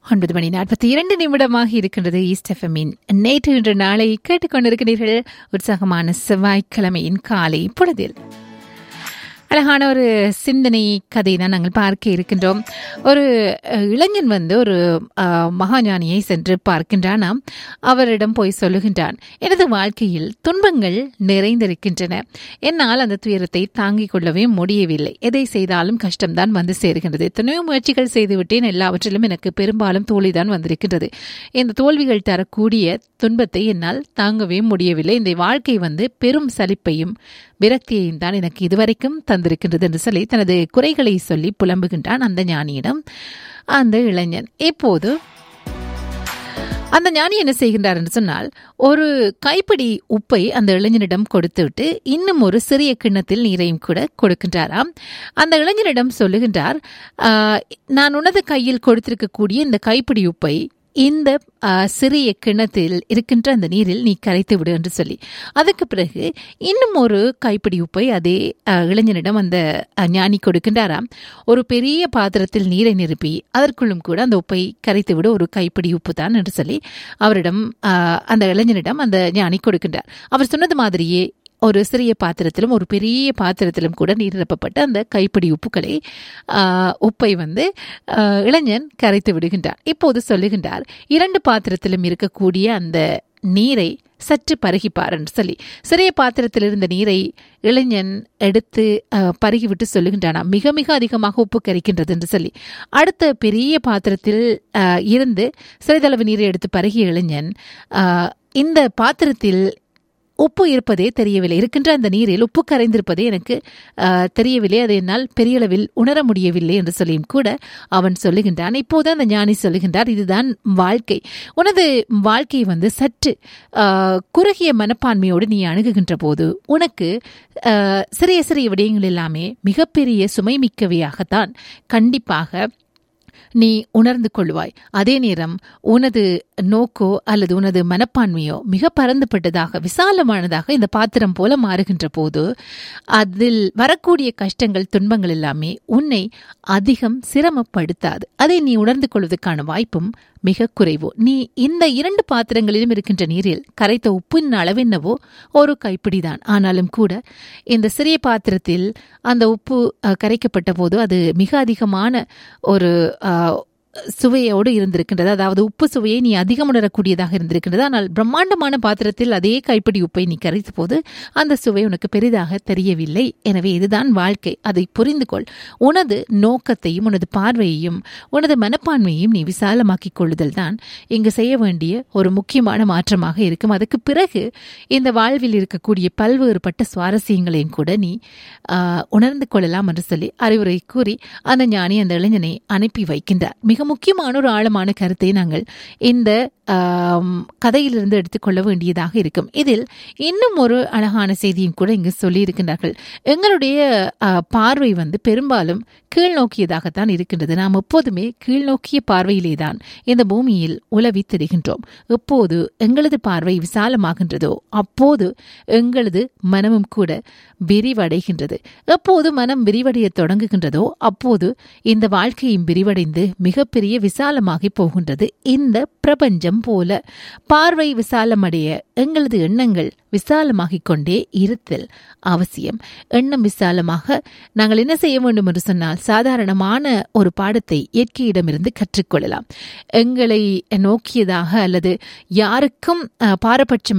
ஒன்பது மணி நாற்பத்தி இரண்டு நிமிடமாக இருக்கின்றது ஈஸ்ட் எஃப்எம்மின் நேற்று இன்று நாளை கேட்டுக்கொண்டிருக்கிறீர்கள் உற்சாகமான செவ்வாய்க்கிழமையின் காலை பொழுதில் அழகான ஒரு சிந்தனை கதை தான் நாங்கள் பார்க்க இருக்கின்றோம் ஒரு அஹ், இளைஞன் வந்து ஒரு அஹ், மகாஞானியை சென்று பார்க்கின்றானாம் அவரிடம் போய் சொல்லுகின்றான் எனது வாழ்க்கையில் துன்பங்கள் நிறைந்திருக்கின்றன என்னால் அந்த துயரத்தை தாங்கிக் கொள்ளவே முடியவில்லை எதை செய்தாலும் கஷ்டம்தான் வந்து சேருகின்றது எத்தனையோ முயற்சிகள் செய்துவிட்டேன் எல்லாவற்றிலும் எனக்கு பெரும்பாலும் தோல்விதான் வந்திருக்கின்றது இந்த தோல்விகள் தரக்கூடிய துன்பத்தை என்னால் தாங்கவே முடியவில்லை இந்த வாழ்க்கை வந்து பெரும் சலிப்பையும் விரக்தியையும் தான் எனக்கு இதுவரைக்கும் தந்திருக்கின்றது என்று சொல்லி தனது குறைகளை சொல்லி புலம்புகின்றான் அந்த ஞானியிடம் அந்த இளைஞன் இப்போது அந்த ஞானி என்ன செய்கின்றார் என்று சொன்னால் ஒரு கைப்பிடி உப்பை அந்த இளைஞனிடம் கொடுத்துவிட்டு இன்னும் ஒரு சிறிய கிண்ணத்தில் நீரையும் கூட கொடுக்கின்றாராம் அந்த இளைஞனிடம் சொல்லுகின்றார் "ஆஹ், நான் உனது கையில் கொடுத்திருக்கக்கூடிய இந்த கைப்பிடி உப்பை இந்த ஆஹ், சிறிய கிண்ணத்தில் இருக்கின்ற அந்த நீரில் நீ கரைத்து விடு என்று சொல்லி அதுக்கு பிறகு இன்னும் ஒரு கைப்பிடி உப்பை அதே ஆஹ், இளைஞனிடம் அந்த ஆஹ், ஞானி கொடுக்கின்றாராம் ஒரு பெரிய பாத்திரத்தில் நீரை நிரப்பி அதற்குள்ளும் கூட அந்த உப்பை கரைத்து விட ஒரு கைப்பிடி உப்பு தான் என்று சொல்லி அவரிடம் ஆஹ், அந்த இளைஞனிடம் அந்த ஞானி கொடுக்கின்றார் அவர் சொன்னது மாதிரியே ஒரு சிறிய பாத்திரத்திலும் ஒரு பெரிய பாத்திரத்திலும் கூட நீர் நிரப்பப்பட்ட அந்த கைப்பிடி உப்புகளை ஆஹ், உப்பை வந்து ஆஹ், இளைஞன் கரைத்து விடுகின்றார் இப்போது சொல்லுகின்றார் இரண்டு பாத்திரத்திலும் இருக்கக்கூடிய அந்த நீரை சற்று பருகிப்பார் என்று சொல்லி சிறிய பாத்திரத்தில் இருந்த நீரை இளைஞன் எடுத்து ஆஹ், பருகிவிட்டு சொல்லுகின்றானா மிக மிக அதிகமாக உப்பு கரிக்கின்றது என்று சொல்லி அடுத்த பெரிய பாத்திரத்தில் ஆஹ், இருந்து சிறிதளவு நீரை எடுத்து பருகிய இளைஞன் ஆஹ், இந்த பாத்திரத்தில் உப்பு இருப்பதே தெரியவில்லை இருக்கின்ற அந்த நீரில் உப்பு கரைந்திருப்பதே எனக்கு ஆஹ், தெரியவில்லை அதை என்னால் பெரிய அளவில் உணர முடியவில்லை என்று சொல்லியும் கூட அவன் சொல்லுகின்றான் இப்போது அந்த ஞானி சொல்லுகின்றார் இதுதான் வாழ்க்கை உனது வாழ்க்கை வந்து சற்று ஆஹ், குறுகிய மனப்பான்மையோடு நீ அணுகுகின்ற போது உனக்கு ஆஹ், சிறிய சிறிய விடயங்கள் எல்லாமே மிகப்பெரிய சுமைமிக்கவையாகத்தான் கண்டிப்பாக நீ உணர்ந்து கொள்வாய் அதே நேரம் உனது நோக்கோ அல்லது உனது மனப்பான்மையோ மிக பரந்துபட்டதாக விசாலமானதாக இந்த பாத்திரம் போல மாறுகின்ற போது அதில் வரக்கூடிய கஷ்டங்கள் துன்பங்கள் எல்லாமே உன்னை அதிகம் சிரமப்படுத்தாது அதை நீ உணர்ந்து கொள்வதற்கான வாய்ப்பும் மிக குறைவு நீ இந்த இரண்டு பாத்திரங்களிலும் இருக்கின்ற நீரில் கரைத்த உப்பின் அளவென்னவோ ஒரு கைப்பிடிதான் ஆனாலும் கூட இந்த சிறிய பாத்திரத்தில் அந்த உப்பு அஹ், கரைக்கப்பட்ட போது அது மிக அதிகமான ஒரு அஹ், சுவையோடு இருந்திருக்கின்றது அதாவது உப்பு சுவையை நீ அதிகம் உணரக்கூடியதாக இருந்திருக்கின்றது ஆனால் பிரம்மாண்டமான பாத்திரத்தில் அதே கைப்பிடி உப்பை நீ கரைத்த போது அந்த சுவை உனக்கு பெரிதாக தெரியவில்லை எனவே இதுதான் வாழ்க்கை அதை புரிந்து கொள் உனது நோக்கத்தையும் உனது பார்வையையும் உனது மனப்பான்மையையும் நீ விசாலமாக்கிக் கொள்ளுதல் தான் இங்கு செய்ய வேண்டிய ஒரு முக்கியமான மாற்றமாக இருக்கும் அதுக்கு பிறகு இந்த வாழ்வில் இருக்கக்கூடிய பல்வேறுபட்ட சுவாரஸ்யங்களையும் கூட நீ ஆஹ், உணர்ந்து கொள்ளலாம் என்று சொல்லி அறிவுரை கூறி அந்த ஞானி அந்த இளைஞனை அனுப்பி வைக்கின்றார் மிக முக்கியமான ஒரு ஆழமான கருத்தை நாங்கள் இந்த ஆம், கதையிலிருந்து எடுத்துக்கொள்ள வேண்டியதாக இருக்கும் இதில் இன்னும் ஒரு அழகான செய்தியும் கூட இங்கு சொல்லியிருக்கின்றார்கள் எங்களுடைய ஆஹ், பார்வை வந்து பெரும்பாலும் கீழ் நோக்கியதாகத்தான் இருக்கின்றது நாம் எப்போதுமே கீழ்நோக்கிய பார்வையிலே தான் இந்த பூமியில் உலவி திரிகின்றோம் எப்போது எங்களது பார்வை விசாலமாகின்றதோ அப்போது எங்களது மனமும் கூட விரிவடைகின்றது எப்போது மனம் விரிவடைய தொடங்குகின்றதோ அப்போது இந்த வாழ்க்கையும் விரிவடைந்து மிகப்பெரிய விசாலமாகி போகின்றது இந்த பிரபஞ்சம் போல பார்வை விசாலமடைய எங்களது எண்ணங்கள் விசாலமாகிக் கொண்டே இருத்தல் அவசியம் எண்ணம் விசாலமாக நாங்கள் என்ன செய்ய வேண்டும் என்று சொன்னால் சாதாரணமான ஒரு பாடத்தை இயற்கையிடமிருந்து கற்றுக்கொள்ளலாம் எங்களை நோக்கியதாக அல்லது யாருக்கும் அஹ், பாரபட்சம்